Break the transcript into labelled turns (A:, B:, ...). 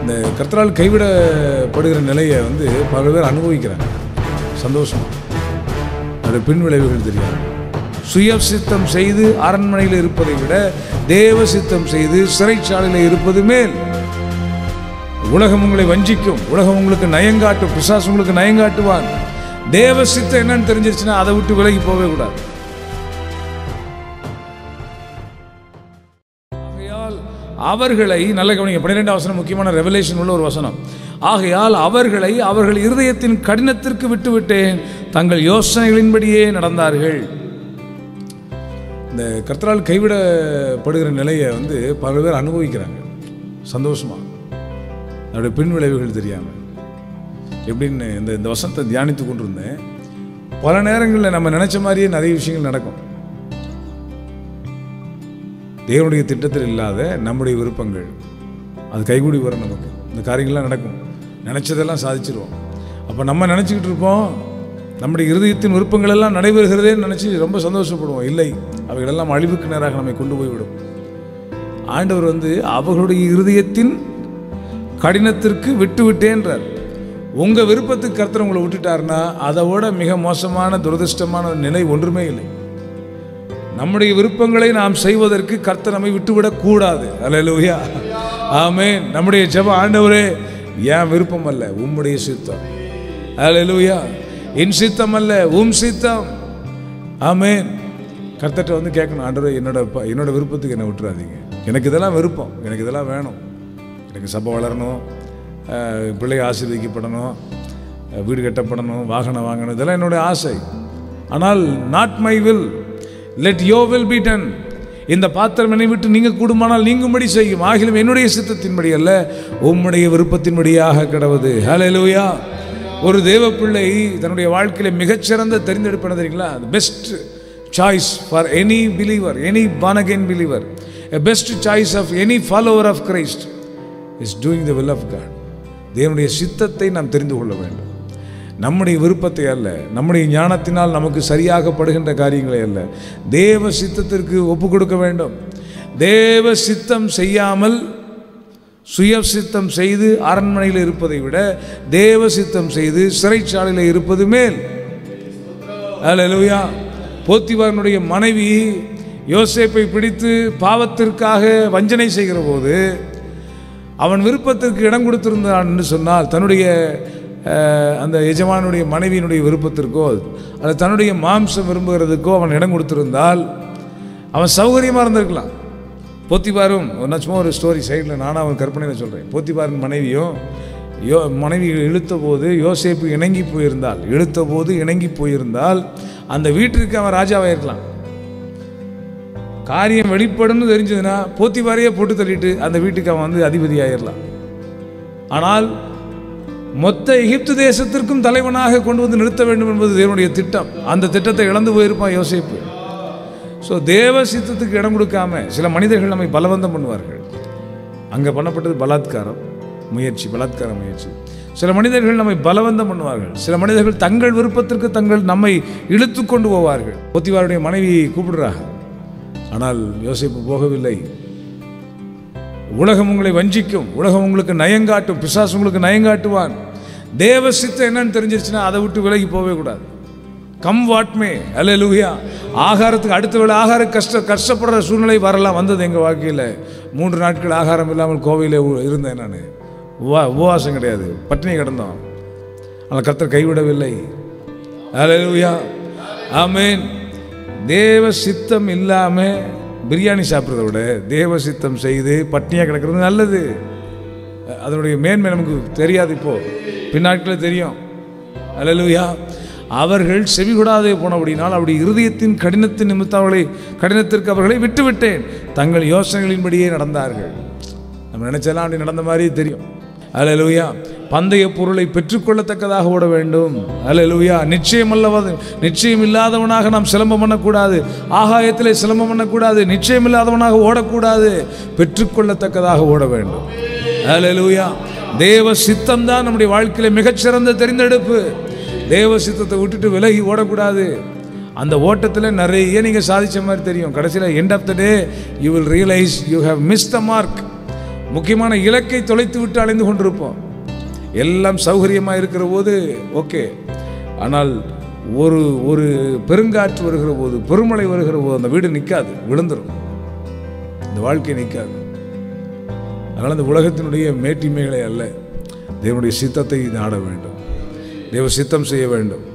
A: இந்த கர்த்தரால் கைவிடப்படுகிற நிலையை வந்து பல பேர் அனுபவிக்கிறாங்க சந்தோஷம் அது பின் விளைவுகள் தெரியாது சுய சித்தம் செய்து அரண்மனையில் இருப்பதை விட தேவ சித்தம் செய்து சிறைச்சாலையில் இருப்பது மேல் உலகம் உங்களை வஞ்சிக்கும் உலகம் உங்களுக்கு நயங்காட்டும் பிசாசு உங்களுக்கு நயங்காட்டுவான் தேவ சித்தம் என்னன்னு தெரிஞ்சிருச்சுன்னா அதை விட்டு விலகி போகவே கூடாது ஆகையால் அவர்களை நல்ல கவனிங்க பன்னிரெண்டாம் வசனம் முக்கியமான ரெவலேஷன் உள்ள ஒரு வசனம் ஆகையால் அவர்களை அவர்கள் இருதயத்தின் கடினத்திற்கு விட்டுவிட்டேன் தங்கள் யோசனைகளின்படியே நடந்தார்கள் இந்த கர்த்தரால் கைவிடப்படுகிற நிலையை வந்து பல பேர் அனுபவிக்கிறாங்க சந்தோஷமா அதோடைய பின் விளைவுகள் தெரியாமல் எப்படின்னு இந்த இந்த வசனத்தை தியானித்து கொண்டிருந்தேன் பல நேரங்களில் நம்ம நினைச்ச மாதிரியே நிறைய விஷயங்கள் நடக்கும் தேவனுடைய திட்டத்தில் இல்லாத நம்முடைய விருப்பங்கள் அது கைகூடி வரும் நமக்கு இந்த காரியங்கள்லாம் நடக்கும் நினச்சதெல்லாம் சாதிச்சிருவோம் அப்போ நம்ம நினச்சிக்கிட்டு இருப்போம் நம்முடைய இருதயத்தின் விருப்பங்கள் எல்லாம் நடைபெறுகிறதேன்னு நினச்சி ரொம்ப சந்தோஷப்படுவோம் இல்லை அவைகளெல்லாம் அழிவுக்கு நேராக நம்மை கொண்டு போய்விடும் ஆண்டவர் வந்து அவர்களுடைய இருதயத்தின் கடினத்திற்கு விட்டு விட்டேன்றார் உங்கள் விருப்பத்துக்கு கர்த்தர் உங்களை விட்டுட்டாருன்னா அதை விட மிக மோசமான துரதிருஷ்டமான நிலை ஒன்றுமே இல்லை நம்முடைய விருப்பங்களை நாம் செய்வதற்கு கர்த்தர் நம்மை விட்டுவிடக் கூடாது அல்லேலூயா ஆமென் நம்முடைய ஜெப ஆண்டவரே என் விருப்பம் அல்ல உம்முடைய சித்தம் அல்லேலூயா என் சித்தம் அல்ல உம் சித்தம் ஆமென் கர்த்தர்ட்ட வந்து கேட்கணும் ஆண்டவரே என்னோட ப- என்னோட விருப்பத்துக்கு என்னை விட்டுறாதீங்க எனக்கு இதெல்லாம் விருப்பம் எனக்கு இதெல்லாம் வேணும் எனக்கு சபை வளரணும் அஹ், பிள்ளை ஆசீர்வதிக்கப்படணும் அஹ், வீடு கட்டப்படணும் வாகனம் வாங்கணும் இதெல்லாம் என்னுடைய ஆசை ஆனால் not my will let your will be done இந்த பாத்திரம் என்னை விட்டு நீங்கள் கூடுமானால் நீங்கும்படி செய்யும் ஆகிலும் என்னுடைய சித்தத்தின்படி அல்ல உம்முடைய விருப்பத்தின்படியாக கிடவது ஹalleluya ஒரு தேவ பிள்ளை தன்னுடைய வாழ்க்கையில மிகச்சிறந்த தெரிந்தெடுப்பு என்ன தெரியுங்களா best choice for any believer any born again believer a best choice of any follower of Christ is doing the will of God தேவனுடைய சித்தத்தை நாம் தெரிந்து கொள்ள வேண்டும் நம்முடைய விருப்பத்தை அல்ல நம்முடைய ஞானத்தினால் நமக்கு சரியாகப்படுகின்ற காரியங்களை அல்ல தேவ சித்தத்திற்கு ஒப்பு கொடுக்க வேண்டும் தேவ சித்தம் செய்யாமல் சுய சித்தம் செய்து அரண்மனையில் இருப்பதை விட தேவ சித்தம் செய்து சிறைச்சாலையில் இருப்பது மேல் அல்லேலூயா போத்திபாரனுடைய மனைவி யோசேப்பை பிடித்து பாவத்திற்காக வஞ்சனை செய்கிற போது அவன் விருப்பத்திற்கு இடம் கொடுத்திருந்தான் என்று சொன்னால் தன்னுடைய அஹ், அந்த எஜமானுடைய மனைவியினுடைய விருப்பத்திற்கோ அல்லது தன்னுடைய மாம்சம் விரும்புகிறதுக்கோ அவன் இடம் கொடுத்திருந்தால் அவன் சௌகரியமாக இருந்திருக்கலாம் போத்திபாரும் நான் சும்மா ஒரு ஸ்டோரி சைடில் நானும் அவன் கற்பனையில் சொல்கிறேன் போத்திபாரின் மனைவியும் யோ மனைவி இழுத்த போது யோசேப்பு இணங்கி போயிருந்தால் இழுத்த போது இணங்கி போயிருந்தால் அந்த வீட்டிற்கு அவன் ராஜாவாக இருக்கலாம் காரியம் வெளிப்படும்னு தெரிஞ்சதுன்னா போத்திபாரையே போட்டு தள்ளிட்டு அந்த வீட்டுக்கு அவன் வந்து அதிபதி ஆயிடலாம் ஆனால் மொத்த எகிப்து தேசத்திற்கும் தலைவனாக கொண்டு வந்து நிறுத்த வேண்டும் என்பது தேவனுடைய திட்டம் அந்த திட்டத்தை இழந்து போயிருப்பான் யோசிப்பு ஸோ தேவ சித்தத்துக்கு இடம் கொடுக்காம சில மனிதர்கள் நம்மை பலவந்தம் பண்ணுவார்கள் அங்கே பண்ணப்பட்டது பலாத்காரம் முயற்சி பலாத்கார முயற்சி சில மனிதர்கள் நம்மை பலவந்தம் பண்ணுவார்கள் சில மனிதர்கள் தங்கள் விருப்பத்திற்கு தங்கள் நம்மை இழுத்து கொண்டு போவார்கள் போத்திவாருடைய மனைவி கூப்பிடுறாங்க ஆனால் யோசிப்பு போகவில்லை உலகம் உங்களை வஞ்சிக்கும் உலகம் உங்களுக்கு நயங்காட்டும் பிசாசு உங்களுக்கு நயங்காட்டுவான் தேவ சித்தம் என்னன்னு தெரிஞ்சிருச்சுன்னா அதை விட்டு விலகி போகவே கூடாது கம் வாட்மே அல்ல லூயா ஆகாரத்துக்கு அடுத்த வேளை ஆகார கஷ்ட கஷ்டப்படுற சூழ்நிலை வரலாம் வந்தது எங்கள் வாழ்க்கையில் மூன்று நாட்கள் ஆகாரம் இல்லாமல் கோவையில் இருந்தேன் நான் உவா உபவாசம் கிடையாது பட்டினி கிடந்தோம் ஆனால் கர்த்தர் கைவிடவில்லை அல்லேலூயா ஆமென் தேவ சித்தம் இல்லாமல் பிரியாணி சாப்பிட்றத விட தேவ சித்தம் செய்து பட்னியாக கிடக்கிறது நல்லது அதனுடைய மேன்மை நமக்கு தெரியாது இப்போ பின்னாட்களில் தெரியும் அல்லேலூயா அவர்கள் செவிகொடாதே போனபடினால் அவருடைய இருதயத்தின் கடினத்தின் நிமித்தம் அவர்களை கடினத்திற்கு அவர்களை விட்டுவிட்டேன் தங்கள் யோசனைகளின்படியே நடந்தார்கள் நம்ம நினைச்செல்லாம் அப்படி நடந்த மாதிரி தெரியும் அல்லேலூயா பந்தய பொருளை பெற்றுக்கொள்ளத்தக்கதாக ஓட வேண்டும் அல்லேலூயா நிச்சயம் அல்லவது நிச்சயம் இல்லாதவனாக நாம் சிலம்பம் பண்ணக்கூடாது ஆகாயத்திலே சிலம்பம் பண்ணக்கூடாது நிச்சயம் இல்லாதவனாக ஓடக்கூடாது பெற்றுக்கொள்ளத்தக்கதாக ஓட வேண்டும் அல்லேலூயா தேவ சித்தம் தான் நம்முடைய வாழ்க்கையில மிகச்சிறந்த தெரிந்தெடுப்பு தேவ சித்தத்தை விட்டுட்டு விலகி ஓடக்கூடாது அந்த ஓட்டத்தில் நிறைய நீங்கள் சாதிச்ச மாதிரி தெரியும் கடைசியில் end of the day you will realise you have miss the mark முக்கியமான இலக்கை தொலைத்து விட்டு அலைந்து கொண்டிருப்போம் எல்லாம் சௌகரியமாக இருக்கிற போது ஓகே ஆனால் ஒரு ஒரு பெருங்காற்று வருகிற போது பெருமழை வருகிற போது அந்த வீடு நிற்காது விழுந்துடும் இந்த வாழ்க்கை நிற்காது அதனால் இந்த உலகத்தினுடைய மேட்டிமைகளை அல்ல தேவனுடைய சித்தத்தை நாட வேண்டும் தேவ சித்தம் செய்ய வேண்டும்